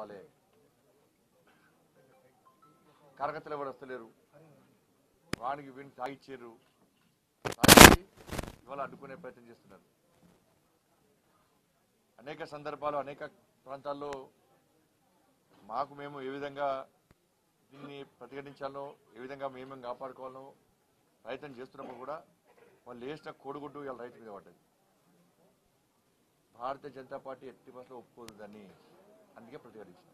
రావాలి కరగతలు ఎవరు వస్తలేరు వానికి వీని తాగిచ్చారు తాగించి ఇవాళ అడ్డుకునే ప్రయత్నం చేస్తున్నారు అనేక సందర్భాలు అనేక ప్రాంతాల్లో మాకు మేము ఏ విధంగా దీన్ని ప్రతిఘటించాలో ఏ విధంగా మేము కాపాడుకోవాలో ప్రయత్నం చేస్తున్నప్పుడు కూడా వాళ్ళు వేసిన కోడిగుడ్డు ఇవాళ రైతు మీద పడ్డది భారతీయ జనతా పార్టీ ఎట్టి బస్సులో ఒప్పుకోదు దాన్ని అందుకే ప్రతిఘటించాం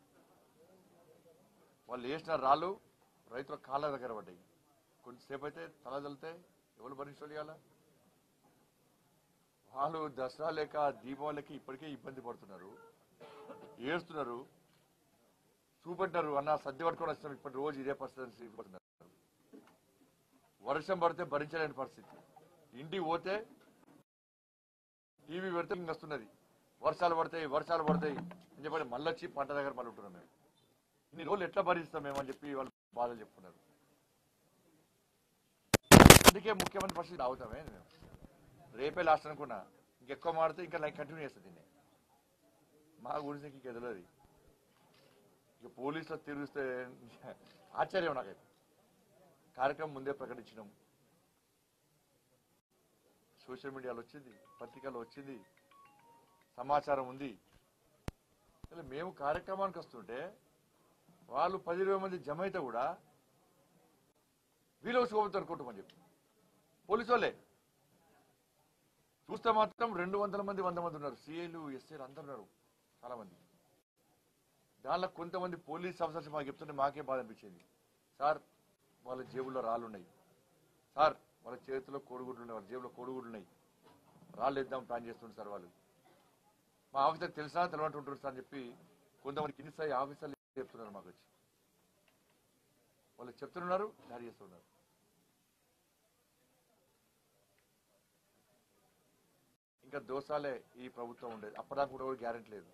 వాళ్ళు వేసిన రాళ్ళు రైతుల కాళ్ళ దగ్గర పడ్డాయి కొంతసేపు అయితే తల తలితే ఎవరు భరించాలి ఇవాళ వాళ్ళు దసరా లేక దీపావళికి ఇప్పటికే ఇబ్బంది పడుతున్నారు ఏడుస్తున్నారు చూపెట్టారు అన్న సర్ది పట్టుకొని వస్తున్నాం ఇప్పటి రోజు ఇదే పరిస్థితి పడుతున్నారు వర్షం పడితే భరించలేని పరిస్థితి ఇంటికి పోతే టీవీ పెడితే ఇంక వస్తున్నది వర్షాలు పడతాయి వర్షాలు పడతాయి అని చెప్పి మళ్ళీ వచ్చి పంట దగ్గర మళ్ళీ ఉంటున్నాం మేము ఇన్ని రోజులు ఎట్లా భరిస్తాం మేము అని చెప్పి వాళ్ళు బాధలు చెప్పుకున్నారు అందుకే ముఖ్యమంత్రి పరిస్థితి ఆగుతామే మేము రేపే లాస్ట్ అనుకున్నా ఇంకెక్కువ మాడితే ఇంకా లైక్ కంటిన్యూ చేస్తుంది దీన్ని మా గురించి ఇంక తెలియదు ఇక పోలీసులు తిరిగిస్తే ఆశ్చర్యం నాకైతే కార్యక్రమం ముందే ప్రకటించినాం సోషల్ మీడియాలో వచ్చింది పత్రికల్లో వచ్చింది సమాచారం ఉంది అసలు మేము కార్యక్రమానికి వస్తుంటే వాళ్ళు పది ఇరవై మంది జమ అయితే కూడా వీళ్ళు శోభతో అనుకుంటామని చెప్పి పోలీసు వాళ్ళే చూస్తే మాత్రం రెండు వందల మంది వంద మంది ఉన్నారు సిఐలు ఎస్ఐలు అందరు ఉన్నారు చాలా మంది దానిలో కొంతమంది పోలీస్ ఆఫీసర్స్ మాకు చెప్తుంటే మాకే బాధ అనిపించింది సార్ వాళ్ళ జేబుల్లో రాళ్ళు ఉన్నాయి సార్ వాళ్ళ చేతిలో కోడిగుడ్లు ఉన్నాయి వాళ్ళ జేబులో కోడిగుడ్లు ఉన్నాయి రాళ్ళు ఇద్దాం ప్లాన్ చేస్తుంది సార్ వాళ్ళు మా ఆఫీసర్ తెలుసా తెలవంటుంటారు సార్ అని చెప్పి కొంతమంది కింది స్థాయి ఆఫీసర్లు చెప్తున్నారు మాకు వచ్చి వాళ్ళు చెప్తున్నారు దాడి చేస్తున్నారు ఇంకా దోసాలే ఈ ప్రభుత్వం ఉండేది అప్పటిదాకా కూడా గ్యారెంటీ లేదు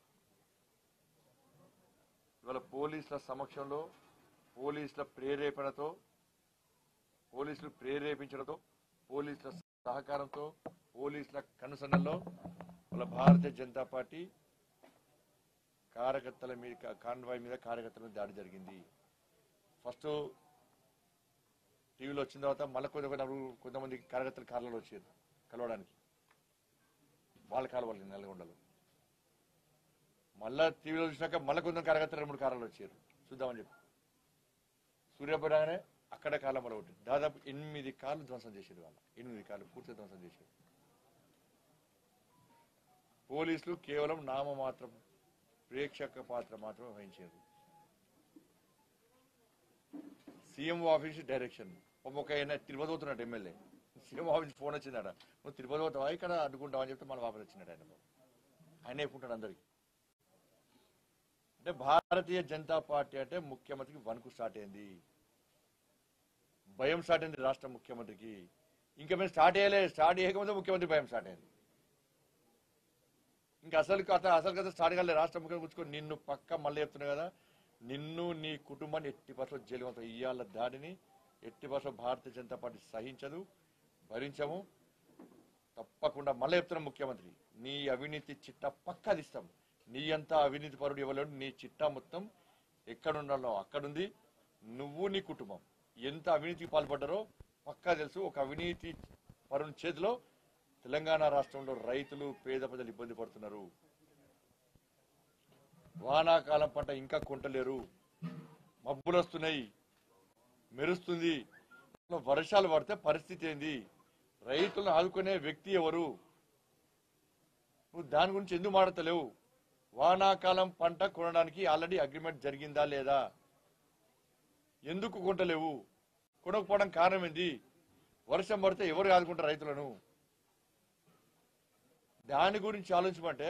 ఇవాళ పోలీసుల సమక్షంలో పోలీసుల ప్రేరేపణతో పోలీసులు ప్రేరేపించడంతో పోలీసుల సహకారంతో పోలీసుల కనుసన్నల్లో వాళ్ళ భారతీయ జనతా పార్టీ కార్యకర్తల మీద కాన్వాయ్ మీద కార్యకర్తల మీద దాడి జరిగింది ఫస్ట్ టీవీలో వచ్చిన తర్వాత మళ్ళీ కొంత కొంత- కొంతమంది కార్యకర్తలు కార్లలో వచ్చారు కలవడానికి వాళ్ళ కాలు వాళ్ళు నల్గొండలో మళ్ళా టీవీలో చూసినాక మళ్ళీ కొంత కార్యకర్తలు రెండు మూడు కార్లు వచ్చారు చూద్దామని చెప్పి సూర్యాపేటగానే అక్కడ కాలం మళ్ళీ ఒకటి దాదాపు ఎనిమిది కార్లు ధ్వంసం చేశారు వాళ్ళ ఎనిమిది కార్లు పూర్తిగా ధ్వంసం చేశారు పోలీసులు కేవలం నామ మాత్రం ప్రేక్షక పాత్ర మాత్రం వహించారు సీఎం ఆఫీస్ డైరెక్షన్ ఒక ఆయన తిరుపతి పోతున్నట్టు ఎమ్మెల్యే సీఎం ఆఫీస్ ఫోన్ వచ్చిందట నువ్వు తిరుపతి పోతావా ఇక్కడ అడ్డుకుంటావా అని చెప్తే మన వాపస్ వచ్చినట్టు ఆయన ఆయన చెప్పుకుంటాడు అందరికి అంటే భారతీయ జనతా పార్టీ అంటే ముఖ్యమంత్రికి వణుకు స్టార్ట్ అయింది భయం స్టార్ట్ అయింది రాష్ట్ర ముఖ్యమంత్రికి ఇంకా మేము స్టార్ట్ చేయలేదు స్టార్ట్ చేయకముందే ముఖ్యమంత్రి భయం స్టార్ట్ అయింది ఇంకా అసలు కథ అసలు కథ స్టార్ట్ కాలేదు రాష్ట్ర ముఖ్యమంత్రి కూర్చుకొని నిన్ను పక్క మళ్ళీ చెప్తున్నా కదా నిన్ను నీ కుటుంబాన్ని ఎట్టి పర్సెంట్ జైలు పంపుతాం. ఇయ్యాల దాడిని ఎట్టి పర్సెంట్ భారతీయ జనతా పార్టీ సహించదు భరించము తప్పకుండా మళ్ళీ చెప్తున్నాం ముఖ్యమంత్రి నీ అవినీతి చిట్టా పక్కా తీస్తాం నీ అంతా అవినీతి పరుడు ఇవ్వలేడు నీ చిట్టా మొత్తం ఎక్కడుండాలో అక్కడుంది నువ్వు నీ కుటుంబం ఎంత అవినీతికి పాల్పడ్డారో పక్కా తెలుసు ఒక అవినీతి పరుని చేతిలో తెలంగాణ రాష్ట్రంలో రైతులు పేద ప్రజలు ఇబ్బంది పడుతున్నారు వానాకాలం పంట ఇంకా కొంటలేరు మబ్బులు వస్తున్నాయి మెరుస్తుంది వర్షాలు పడితే పరిస్థితి ఏంది రైతులను ఆదుకునే వ్యక్తి ఎవరు నువ్వు దాని గురించి ఎందుకు మాడతలేవు వానాకాలం పంట కొనడానికి ఆల్రెడీ అగ్రిమెంట్ జరిగిందా లేదా ఎందుకు కొంటలేవు కొనకపోవడం కారణం ఏంది వర్షం పడితే ఎవరు ఆదుకుంటారు రైతులను దాని గురించి ఆలోచించమంటే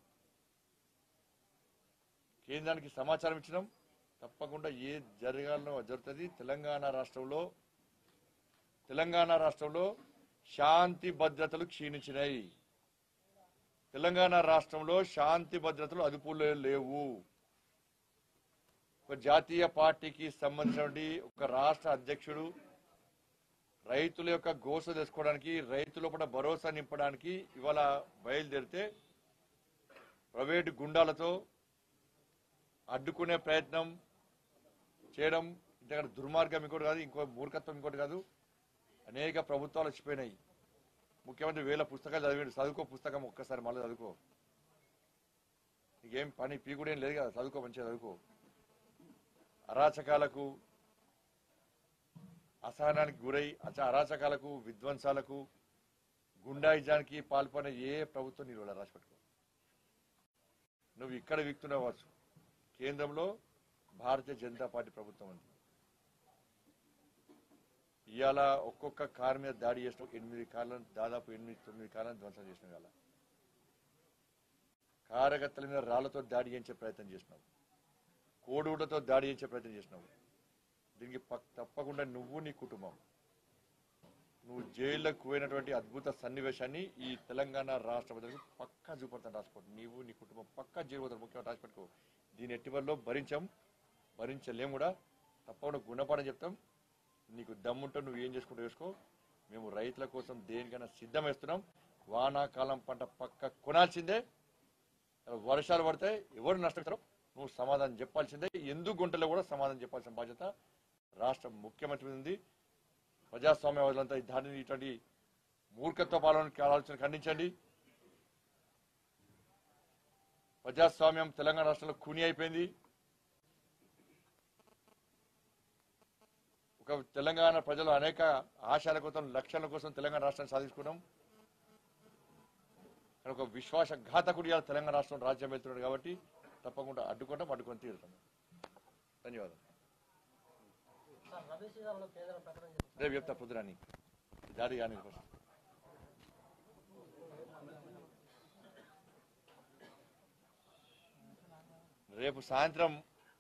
కేంద్రానికి సమాచారం ఇచ్చినాం తప్పకుండా ఏ జరగాలనో అది జరుగుతుంది తెలంగాణ రాష్ట్రంలో తెలంగాణ రాష్ట్రంలో శాంతి భద్రతలు క్షీణించినాయి తెలంగాణ రాష్ట్రంలో శాంతి భద్రతలు అదుపులో లేవు ఒక జాతీయ పార్టీకి సంబంధించినటువంటి ఒక రాష్ట్ర అధ్యక్షుడు రైతుల యొక్క గోస తెలుసుకోవడానికి రైతుల పట్ల భరోసా నింపడానికి ఇవాళ బయలుదేరితే ప్రైవేటు గుండాలతో అడ్డుకునే ప్రయత్నం చేయడం ఇంతకంటే దుర్మార్గం ఇంకోటి కాదు ఇంకో మూర్ఖత్వం ఇంకోటి కాదు అనేక ప్రభుత్వాలు వచ్చిపోయినాయి ముఖ్యమంత్రి వేల పుస్తకాలు చదివాడు చదువుకో పుస్తకం ఒక్కసారి మళ్ళీ చదువుకో నీకేం పని పీకుడు ఏం లేదు కదా చదువుకో మంచిగా చదువుకో అరాచకాలకు అసహనానికి గురై అచ అరాచకాలకు విధ్వంసాలకు గుండాయిజానికి పాల్పడిన ఏ ప్రభుత్వం నీళ్ళు రాసి పెట్టుకో నువ్వు ఇక్కడ విక్తున్నావచ్చు కేంద్రంలో భారతీయ జనతా పార్టీ ప్రభుత్వం ఉంది ఇవాళ ఒక్కొక్క కారు మీద దాడి చేసిన ఎనిమిది కార్లను దాదాపు ఎనిమిది తొమ్మిది కార్లను ధ్వంసం చేసిన ఇవాళ కార్యకర్తల మీద రాళ్లతో దాడి చేయించే ప్రయత్నం చేసినావు కోడుగుడ్లతో దాడి చేయించే ప్రయత్నం చేసినావు దీనికి పక్- తప్పకుండా నువ్వు నీ కుటుంబం నువ్వు జైల్లోకి పోయినటువంటి అద్భుత సన్నివేశాన్ని ఈ తెలంగాణ రాష్ట్ర ప్రజలకు పక్కా చూపడతాను రాసిపోతుంది నీవు నీ కుటుంబం పక్కా జైలు పోతారు ముఖ్యంగా రాసిపెట్టుకో దీని ఎట్టి వల్ల భరించాం భరించలేం కూడా తప్పకుండా గుణపాఠం చెప్తాం నీకు దమ్ముంటే నువ్వు ఏం చేసుకుంటూ వేసుకో మేము రైతుల కోసం దేనికైనా సిద్ధం వేస్తున్నాం వానాకాలం పంట పక్క కొనాల్సిందే వర్షాలు పడితే ఎవరు నష్టపోతారో నువ్వు సమాధానం చెప్పాల్సిందే ఎందుకు గుంటలో కూడా సమాధానం చెప్పాల్సిన బాధ్యత రాష్ట్ర ముఖ్యమంత్రి మీద ఉంది ప్రజాస్వామ్యవాదులంతా ఈ దాడిని ఇటువంటి మూర్ఖత్వ పాలన ఆలోచన ఖండించండి ప్రజాస్వామ్యం తెలంగాణ రాష్ట్రంలో కుని అయిపోయింది ఒక తెలంగాణ ప్రజలు అనేక ఆశల కోసం లక్ష్యాల కోసం తెలంగాణ రాష్ట్రాన్ని సాధించుకున్నాం కానీ ఒక విశ్వాసఘాతకుడు ఇవాళ తెలంగాణ రాష్ట్రం రాజ్యం వెళ్తున్నాడు కాబట్టి తప్పకుండా అడ్డుకుంటాం అడ్డుకొని తీరుతాం ధన్యవాదాలు సార్ రబీ సీజన్లో కేంద్రం ప్రకటన చేసింది రేపు చెప్తా పొద్దురాని దాడి కానీ కోసం రేపు సాయంత్రం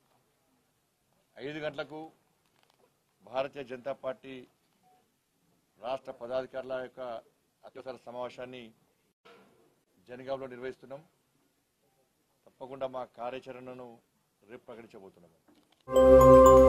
ఐదు గంటలకు భారతీయ జనతా పార్టీ రాష్ట్ర పదాధికారుల యొక్క అత్యవసర సమావేశాన్ని జనగాంలో నిర్వహిస్తున్నాం తప్పకుండా మా కార్యాచరణను రేపు ప్రకటించబోతున్నాం